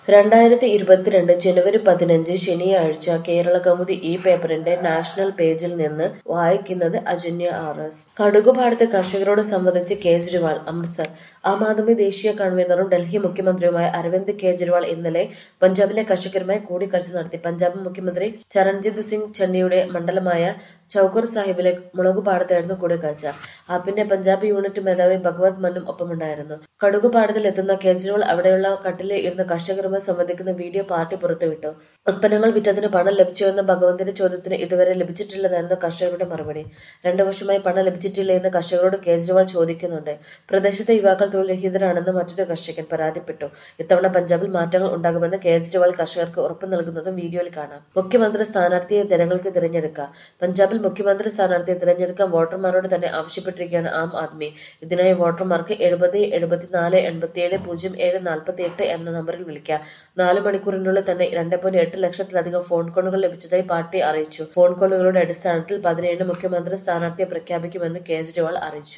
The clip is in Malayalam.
രണ്ടായിരത്തി ഇരുപത്തിരണ്ട് ജനുവരി പതിനഞ്ച് ശനിയാഴ്ച കേരളകൗമുദി ഈ പേപ്പറിന്റെ നാഷണൽ പേജിൽ നിന്ന് വായിക്കുന്നത് അജന്യ ആർ എസ് കടുകുപാടത്ത് കർഷകരോട് സംവദിച്ച് കേജ്രിവാൾ അമൃത്സർ ആം ആദ്മി ദേശീയ കൺവീനറും ഡൽഹി മുഖ്യമന്ത്രിയുമായ അരവിന്ദ് കേജ്രിവാൾ ഇന്നലെ പഞ്ചാബിലെ കർഷകരുമായി കൂടിക്കാഴ്ച നടത്തി പഞ്ചാബ് മുഖ്യമന്ത്രി ചരൺജിത് സിംഗ് ചന്നിയുടെ മണ്ഡലമായ ചൌക്കർ സാഹിബിലെ മുളകുപാടത്തായിരുന്നു കൂടിക്കാഴ്ച ആപ്പിന്റെ പഞ്ചാബ് യൂണിറ്റ് മേധാവി ഭഗവത് മന്നും ഒപ്പമുണ്ടായിരുന്നു കടുകുപാടത്തിൽ എത്തുന്ന കേജ്രിവാൾ അവിടെയുള്ള കട്ടിലിൽ ഇരുന്ന് കർഷകരുമായി സംവദിക്കുന്ന വീഡിയോ പാർട്ടി പുറത്തുവിട്ടു ഉത്പന്നങ്ങൾ വിറ്റതിന് പണം ലഭിച്ചോ എന്ന ഭഗവന്തിന്റെ ചോദ്യത്തിന് ഇതുവരെ ലഭിച്ചിട്ടില്ലെന്നായിരുന്നു കർഷകരുടെ മറുപടി രണ്ടു വർഷമായി പണം ലഭിച്ചിട്ടില്ല എന്ന് കർഷകരോട് കേജ്രിവാൾ ചോദിക്കുന്നുണ്ട് പ്രദേശത്തെ യുവാക്കൾ തൊഴിൽരഹിതരാണെന്ന് മറ്റൊരു കർഷകൻ പരാതിപ്പെട്ടു ഇത്തവണ പഞ്ചാബിൽ മാറ്റങ്ങൾ ഉണ്ടാകുമെന്ന് കേജ്രിവാൾ കർഷകർക്ക് ഉറപ്പു നൽകുന്നതും വീഡിയോയിൽ കാണാം മുഖ്യമന്ത്രി സ്ഥാനാർത്ഥിയെ ജനങ്ങൾക്ക് തിരഞ്ഞെടുക്കാം പഞ്ചാബിൽ മുഖ്യമന്ത്രി സ്ഥാനാർത്ഥിയെ തിരഞ്ഞെടുക്കാൻ വോട്ടർമാരോട് തന്നെ ആവശ്യപ്പെട്ടിരിക്കുകയാണ് ആം ആദ്മി ഇതിനായി വോട്ടർമാർക്ക് എഴുപത് എഴുപത്തിനാല് എൺപത്തിയേഴ് പൂജ്യം ഏഴ് നാൽപ്പത്തി എട്ട് എന്ന നമ്പറിൽ വിളിക്കാം നാല് മണിക്കൂറിനുള്ളിൽ തന്നെ രണ്ട് പോയിന്റ് എട്ട് ലക്ഷത്തിലധികം ഫോൺ കോളുകൾ ലഭിച്ചതായി പാർട്ടി അറിയിച്ചു ഫോൺ കോളുകളുടെ അടിസ്ഥാനത്തിൽ പതിനേഴിന് മുഖ്യമന്ത്രി സ്ഥാനാർത്ഥിയെ പ്രഖ്യാപിക്കുമെന്ന് കേജ്രിവാൾ അറിയിച്ചു